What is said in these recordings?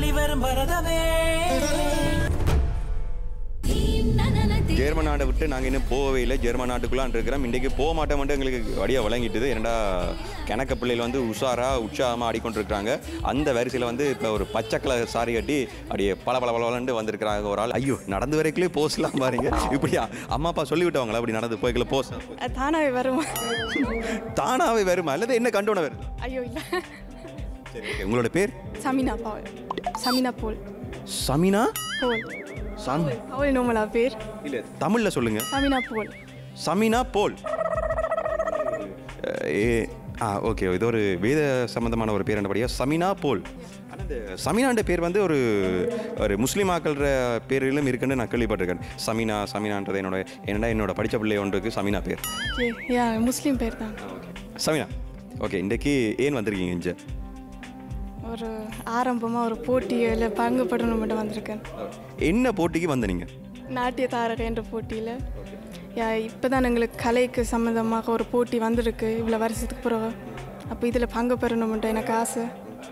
துள்ளி வரும் பரதமே ஜெர்மன் நாட்டை விட்டு நாங்கள் இன்னும் போகவே இல்லை ஜெர்மன் நாட்டுக்குள்ளான் இருக்கிறோம் இன்றைக்கு போக மாட்டோம் மட்டும் எங்களுக்கு வழியாக வழங்கிட்டுது ஏன்னா கணக்க பிள்ளைகள் வந்து உஷாராக உற்சாகமாக ஆடிக்கொண்டிருக்கிறாங்க அந்த வரிசையில் வந்து இப்போ ஒரு பச்சை கலர் சாரி கட்டி அப்படியே பல பல பலவலண்டு வந்திருக்கிறாங்க ஒரு ஆள் ஐயோ நடந்து வரைக்குள்ளே போஸ்லாம் பாருங்க இப்படியா அம்மா அப்பா சொல்லி விட்டவங்களா அப்படி நடந்து போய்க்கல போஸ் தானாகவே வரும் தானாகவே வருமா அல்லது என்ன கண்டோன வரும் ஐயோ இல்லை சரி ஓகே உங்களோட பேர் Samina Paul Samina Paul Samina Paul சம் பவுல் நோமலா பேர் இல்லை தமிழில் சொல்லுங்கள் சமினா போல் சமினா போல் அஹ் ஏ ஆ ஓகே இது ஒரு வேத சம்பந்தமான ஒரு பேர் என்னபடியா சமினா போல் ஆனால் இந்த சமினான்ற பேர் வந்து ஒரு ஒரு முஸ்லீம் ஆக்கள்ற பேரிலும் இருக்குன்னு நான் கேள்விப்பட்டிருக்கேன் சமினா சமினான்றது என்னோட என்னடா என்னோட படித்த பிள்ளை ஒன்றுக்கு சமினா பேர் ஓகே யா முஸ்லீம் பேர் தான் சமினா ஓகே இன்றைக்கு ஏன் வந்திருக்கீங்க இங்கே ஒரு ஆரம்பமாக ஒரு போட்டியில் பங்கு படணும் மட்டும் வந்திருக்கேன் என்ன போட்டிக்கு வந்த நீங்கள் நாட்டிய தாரக என்ற போட்டியில் யா இப்போ தான் எங்களுக்கு கலைக்கு சம்மந்தமாக ஒரு போட்டி வந்திருக்கு இவ்வளோ வருஷத்துக்கு பிறகு அப்போ இதில் பங்கு பெறணுமென்ட்டு எனக்கு ஆசை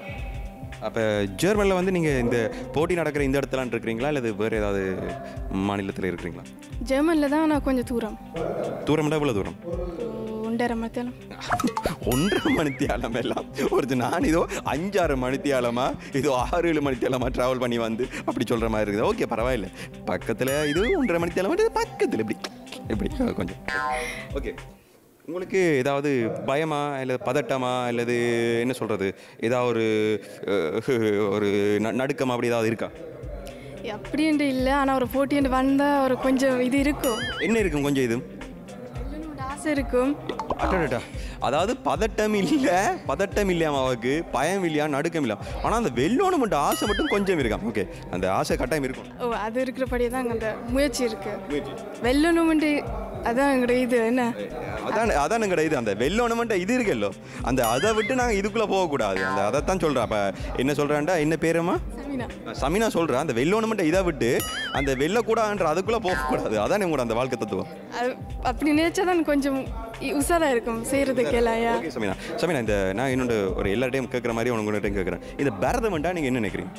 அப்போ ஜெர்மனில் வந்து நீங்கள் இந்த போட்டி நடக்கிற இந்த இடத்துலான் இருக்கிறீங்களா அல்லது வேறு ஏதாவது மாநிலத்தில் இருக்கிறீங்களா ஜெர்மனில் தான் நான் கொஞ்சம் தூரம் தூரம்டா இவ்வளோ தூரம் ஒன்றரை மத்தியானம் ஒன்றரை மணித்தியாலம் எல்லாம் ஒரு நான் இதோ அஞ்சாறு மணித்தியாலமா இதோ ஆறு ஏழு மணித்தியாலமா ட்ராவல் பண்ணி வந்து அப்படி சொல்கிற மாதிரி இருக்குது ஓகே பரவாயில்ல பக்கத்தில் இது ஒன்றரை மணித்தியாலம் இது பக்கத்தில் இப்படி இப்படி அஹ், கொஞ்சம் ஓகே உங்களுக்கு ஏதாவது பயமா இல்லை பதட்டமா அல்லது என்ன சொல்கிறது ஏதாவது ஒரு அஹ், ஒரு ந- நடுக்கம் அப்படி ஏதாவது இருக்கா அப்படின்ட்டு இல்லை ஆனால் ஒரு போட்டின்ட்டு வந்தால் ஒரு கொஞ்சம் இது இருக்கும் என்ன இருக்கும் கொஞ்சம் இது என்னோட ஆசை இருக்கும் அடடா அதாவது பதட்டம் இல்லை பதட்டம் இல்லையாம் அவருக்கு பயம் இல்லையா நடுக்கம் இல்லையா ஆனால் அந்த வெள்ளோன்னு மட்டும் ஆசை மட்டும் கொஞ்சம் இருக்காம் ஓகே அந்த ஆசை கட்டாயம் இருக்கும் ஓ அது இருக்கிறபடியே தான் அந்த முயற்சி இருக்கு வெல்லணுமெண்டு அதான் எங்களோட இது என்ன அதான் அதான் கிடையாது அந்த வெள்ளோனமெண்ட் இது இருக்குல்லோ அந்த அதை விட்டு நாங்கள் இதுக்குள்ளே போகக்கூடாது அந்த அதைத்தான் சொல்கிறேன் அப்போ என்ன சொல்கிறான்டா என்ன பேருமா சமீனா சமினா சொல்கிறேன் அந்த வெள்ளோனமெண்ட் இதை விட்டு அந்த வெள்ளக்கூடாதுன்ற அதுக்குள்ளே போகக்கூடாது அதான் உங்களோட அந்த வாழ்க்கை தத்துவம் அது அப்படி நினைச்சா தான் கொஞ்சம் இ- உஷாரா இருக்கும் செய்யறதுக்கு எல்லாம் யா ஓகே சமினா சமினா இந்த நான் இன்னொன்று ஒரு எல்லா டைம் கேட்குற மாதிரி உங்கள்கிட்ட கேட்குறேன் இந்த பரதமெண்டா நீங்கள் என்ன நினைக்கிறீங்க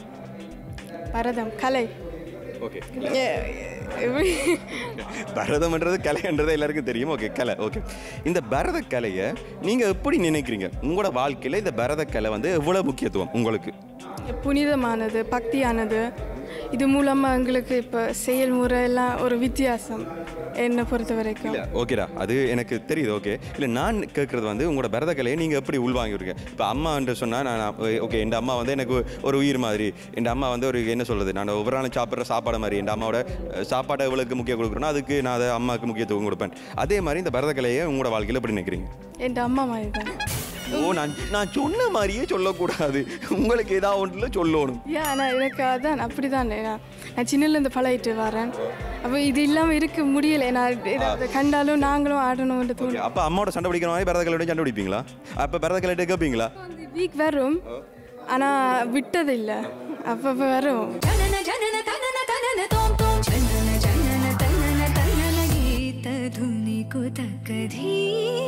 பரதம் கலை ஓகே எ- எப்படி பரதம்ன்றது கலைன்றது எல்லாருக்கும் தெரியும் ஓகே கலை ஓகே இந்த பரத கலையை நீங்கள் எப்படி நினைக்கிறீங்க உங்களோட வாழ்க்கையில் இந்த பரத கலை வந்து எவ்வளோ முக்கியத்துவம் உங்களுக்கு புனிதமானது பக்தியானது இது மூலமாக எங்களுக்கு இப்போ செயல்முறை எல்லாம் ஒரு வித்தியாசம் என்னை பொறுத்த வரைக்கும் இல்லை ஓகேடா அது எனக்கு தெரியுது ஓகே இல்லை நான் கேட்குறது வந்து உங்களோட பரத கலையை நீங்கள் எப்படி உள்வாங்கிருக்கீங்க இப்போ அம்மா என்று சொன்னால் நான் ஓகே என் அம்மா வந்து எனக்கு ஒரு உயிர் மாதிரி என் அம்மா வந்து ஒரு என்ன சொல்கிறது நான் ஒவ்வொரு நாளும் சாப்பிட்ற சாப்பாடு மாதிரி என் அம்மாவோட அஹ், சாப்பாட்டை எவ்வளோக்கு முக்கியம் கொடுக்குறேனோ அதுக்கு நான் அதை அம்மாவுக்கு முக்கியத்துவம் கொடுப்பேன் அதே மாதிரி இந்த பரத கலையை உங்களோட வாழ்க்கையில் எப்படி நினைக்கிறீங்க என் அம்மா மாதிரி தான் ஓ நான் நான் சொன்ன மாதிரியே சொல்லக்கூடாது உங்களுக்கு ஏதாவது ஒன்றில் சொல்லணும் ஏன் ஆனால் எனக்கு அதான் அப்படி தான் நான் நான் சின்னலேருந்து பழகிட்டு வரேன் அப்போ இது இல்லாமல் இருக்க முடியலை நான் இதை கண்டாலும் நாங்களும் ஆடணும்னு தோணும் அப்போ அம்மாவோட சண்டை பிடிக்கிற மாதிரி பரத கலையோட சண்டை பிடிப்பீங்களா அப்போ பரத கலையிட்ட கேட்பீங்களா வீக் வரும் ஆனால் விட்டது இல்லை அப்பப்போ வரும் ಜನನ ಜನನ ತನನ ತನನ ತೋಂ ತೋಂ ಜನನ ಜನನ ತನನ ತನನ ಗೀತ ಧುನಿ ಕುತಕಧೀ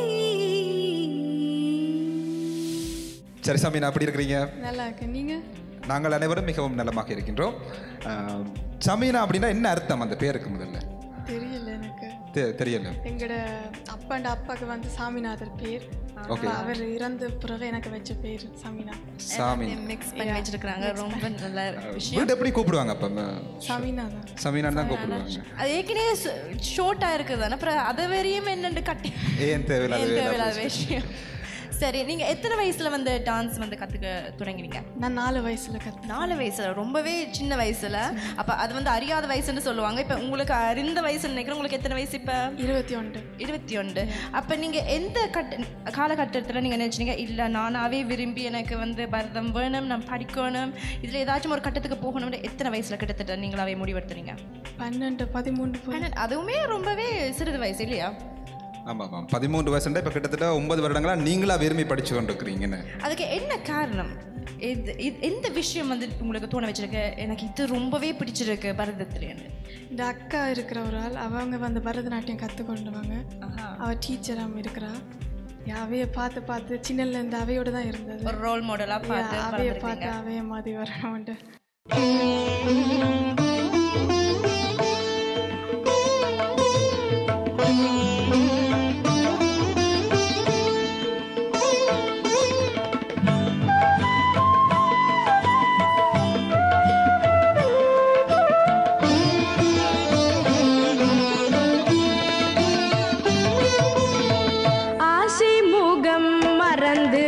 சரி சாமி நான் எப்படி இருக்கிறீங்க நல்லா இருக்கு நீங்கள் நாங்கள் அனைவரும் மிகவும் நலமாக இருக்கின்றோம் ஆஹ், சமீனா அப்படின்னா என்ன அர்த்தம் அந்த பேருக்கு முதல்ல தெரியல எனக்கு தெ- தெரியல எங்களோட அப்பாண்ட அப்பாவுக்கு வந்து சாமிநாதர் பேர் Okay. அவர் இறந்த பிறகு எனக்கு வச்ச பேர் சாமினா சாமி மிக்ஸ் பண்ணி வச்சிருக்காங்க ரொம்ப நல்ல விஷயம் வீட்டு எப்படி கூப்பிடுவாங்க அப்போ சாமிநாதன் சமீனான்னு தான் கூப்பிடுவாங்க அது ஏற்கனவே ஷோர்ட்டா இருக்குது அப்புறம் அதை வரையும் என்னன்னு கட்டி ஏன் தேவையில்லாத ஏன் வேலை தேவையில்லாத விஷயம் சரி நீங்க எத்தனை வயசுல வந்து டான்ஸ் வந்து கத்துக்க தொடங்கினீங்க நான் நாலு வயசுல கத்து நாலு வயசுல ரொம்பவே சின்ன வயசுல அப்ப அது வந்து அறியாத வயசுன்னு சொல்லுவாங்க இப்ப உங்களுக்கு அறிந்த வயசுன்னு நினைக்கிறேன் உங்களுக்கு எத்தனை வயசு இப்ப இருபத்தி ஒன்று இருபத்தி ஒன்று அப்ப நீங்க எந்த கட்ட காலகட்டத்துல நீங்க நினைச்சீங்க இல்ல நானாவே விரும்பி எனக்கு வந்து பரதம் வேணும் நான் படிக்கணும் இதுல ஏதாச்சும் ஒரு கட்டத்துக்கு போகணும்னு எத்தனை வயசுல கிட்டத்தட்ட நீங்களாவே முடிவெடுத்தீங்க பன்னெண்டு பதிமூன்று போய் பன்னெண்டு- அதுவுமே ரொம்பவே சிறிது வயசு இல்லையா ஆமாம் ஆமாம் பதிமூன்று வயசுண்டா இப்போ கிட்டத்தட்ட ஒன்பது வருடங்களா நீங்களா விரும்பி படிச்சு கொண்டு இருக்கிறீங்கன்னு அதுக்கு என்ன காரணம் இது இது- எந்த விஷயம் வந்து உங்களுக்கு தோண வச்சிருக்கு எனக்கு இது ரொம்பவே பிடிச்சிருக்கு பரதத்துலேன்னு இந்த அக்கா இருக்கிற ஒரு ஆள் அவங்க வந்து பரதநாட்டியம் கற்றுக்கொண்டுவாங்க அவ டீச்சராக இருக்கிறா அவைய பார்த்து பார்த்து சின்னல இருந்து அவையோட தான் இருந்தது ஒரு ரோல் மாடலா பார்த்து அவைய வளர்ந்துருக்கீங்க. பார்த்து அவைய மாதிரி வரணும்ட்டு ஆசை முகம் மறந்து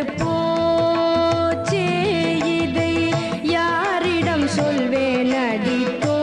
போச்சே இதை யாரிடம் சொல்வேன் அடி தோ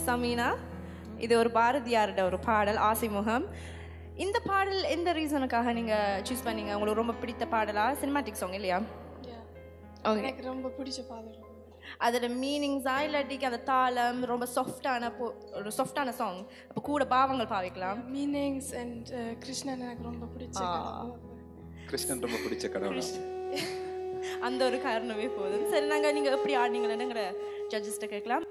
சமீனா இது ஒரு பாரதியாரோட ஒரு பாடல் ஆசைமுகம் இந்த பாடல் எந்த ரீசனுக்காக நீங்கள் சூஸ் பண்ணீங்க உங்களுக்கு ரொம்ப பிடித்த பாடலா சினிமாட்டிக் சாங் இல்லையா ஓகே எனக்கு ரொம்ப பிடிச்ச பாடல் அதோட மீனிங்ஸா இல்லாட்டிக்கு அந்த தாளம் ரொம்ப சாஃப்டான ஒரு சாஃப்டான சாங் அப்போ கூட பாவங்கள் பாவிக்கலாம் மீனிங்ஸ் அண்ட் கிருஷ்ணன் எனக்கு ரொம்ப பிடிச்ச கடவுள். கிருஷ்ணன் ரொம்ப பிடிச்ச கடவுள் அந்த ஒரு காரணமே போதும் சரி நாங்கள் நீங்கள் எப்படி ஆடினீங்களேங்கிற ஜட்ஜஸ்ட்டை கேட்கலாம்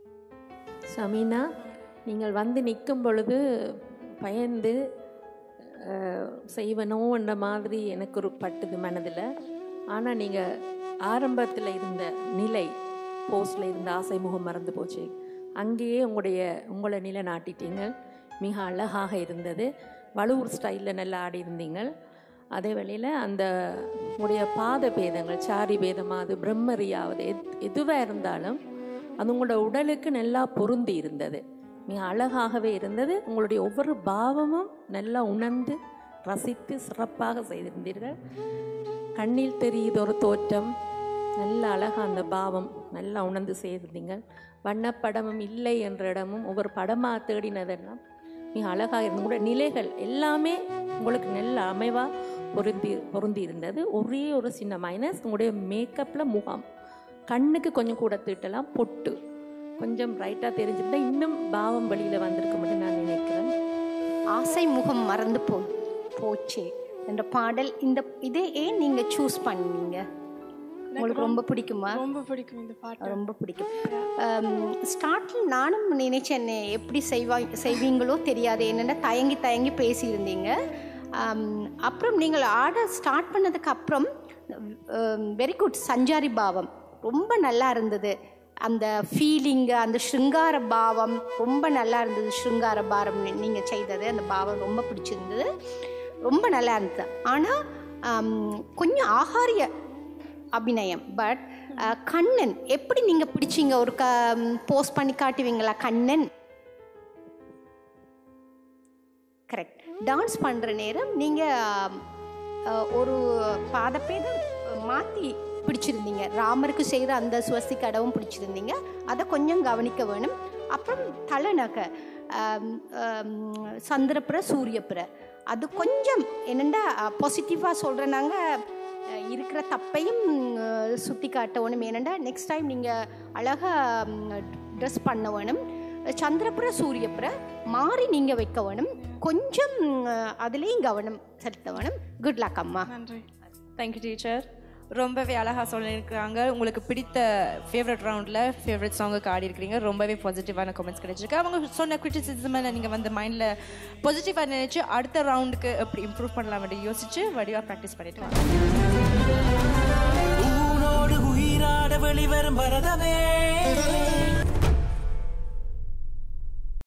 சமீனா நீங்கள் வந்து நிற்கும் பொழுது பயந்து அஹ், செய்வனோன்ற மாதிரி எனக்கு ஒரு பட்டுது மனதில் ஆனால் நீங்கள் ஆரம்பத்தில் இருந்த நிலை போஸ்டில் இருந்த ஆசை முகம் மறந்து போச்சு அங்கேயே உங்களுடைய உங்களை நிலை நாட்டிட்டீங்க மிக அழகாக இருந்தது வலுவூர் ஸ்டைலில் நல்லா ஆடி இருந்தீங்கள் அதே வேளையில் அந்த உங்களுடைய பாத பேதங்கள் சாரி பேதமாக அது பிரம்மரியாவது எத் எதுவாக இருந்தாலும் அது உங்களோட உடலுக்கு நல்லா பொருந்தி இருந்தது மிக அழகாகவே இருந்தது உங்களுடைய ஒவ்வொரு பாவமும் நல்லா உணர்ந்து ரசித்து சிறப்பாக செய்திருந்தீர்கள் கண்ணில் தெரியுது ஒரு தோற்றம் நல்ல அழகாக அந்த பாவம் நல்லா உணர்ந்து செய்திருந்தீங்க வண்ணப்படமும் இல்லை என்ற இடமும் ஒவ்வொரு படமாக தேடினதெல்லாம் மிக அழகாக இருந்த உங்களுடைய நிலைகள் எல்லாமே உங்களுக்கு நல்ல அமைவாக பொருந்தி பொருந்தி இருந்தது ஒரே ஒரு சின்ன மைனஸ் உங்களுடைய மேக்கப்பில் முகம் கண்ணுக்கு கொஞ்சம் கூட தீட்டலாம் பொட்டு கொஞ்சம் ரைட்டாக தெரிஞ்சிருந்தா இன்னும் பாவம் வழியில் வந்திருக்க மட்டும் நான் நினைக்கிறேன் ஆசை முகம் மறந்து போ போச்சே என்ற பாடல் இந்த இதை ஏன் நீங்க சூஸ் பண்ணீங்க உங்களுக்கு ரொம்ப பிடிக்குமா ரொம்ப பிடிக்கும் இந்த பாட்டு ரொம்ப பிடிக்கும் ஸ்டார்டில் நானும் நினைச்சேன் எப்படி செய்வா செய்வீங்களோ தெரியாது என்னென்ன தயங்கி தயங்கி பேசியிருந்தீங்க ஆம், அப்புறம் நீங்கள் ஆட ஸ்டார்ட் பண்ணதுக்கு அப்புறம் வெரி குட் சஞ்சாரி பாவம் ரொம்ப நல்லா இருந்தது அந்த ஃபீலிங்கு அந்த ஸ்ருங்கார பாவம் ரொம்ப நல்லா இருந்தது ஸ்ருங்கார பாரம் நீங்கள் செய்தது அந்த பாவம் ரொம்ப பிடிச்சிருந்தது ரொம்ப நல்லா இருந்தது ஆனால் கொஞ்சம் ஆகாரிய அபிநயம் பட் கண்ணன் எப்படி நீங்க பிடிச்சீங்க ஒரு க போஸ்ட் பண்ணி காட்டுவீங்களா கண்ணன் கரெக்ட் டான்ஸ் பண்ற நேரம் நீங்க அஹ், ஒரு பாதப்பேதம் மாத்தி பிடிச்சிருந்தீங்க ராமருக்கு செய்கிற அந்த சுவஸ்தி கடவும் பிடிச்சிருந்தீங்க அதை கொஞ்சம் கவனிக்க வேணும் அப்புறம் தலைநகை ஆம், ஆம், சந்திரப்புற சூரியப்புற அது கொஞ்சம் என்னென்னா பாசிட்டிவாக சொல்கிறேனாங்க இருக்கிற தப்பையும் சுட்டி காட்ட வேணும் ஏனெண்டா நெக்ஸ்ட் டைம் நீங்கள் அழகாக ட்ரெஸ் பண்ண வேணும் சந்திரப்புற சூரியப்புற மாறி நீங்கள் வைக்க வேணும் கொஞ்சம் அஹ், அதுலேயும் கவனம் செலுத்த வேணும் குட் லக் அம்மா நன்றி தேங்க்யூ டீச்சர் ரொம்பவே அழகாக சொல்லியிருக்காங்க உங்களுக்கு பிடித்த ஃபேவரட் ரவுண்டில் ஃபேவரட் சாங்குக்கு ஆடி இருக்கிறீங்க ரொம்பவே பாசிட்டிவான கமெண்ட்ஸ் கிடைச்சிருக்கு அவங்க சொன்ன கிரிட்டிசிசமை நீங்கள் வந்து மைண்டில் பாசிட்டிவாக நினைச்சு அடுத்த ரவுண்டுக்கு எப்படி இம்ப்ரூவ் பண்ணலாம் அப்படின்னு யோசிச்சு வடிவாக ப்ராக்டிஸ் பண்ணிட்டு வாங்க ஊனோடு உயிராட வெளிவரும் பரதமே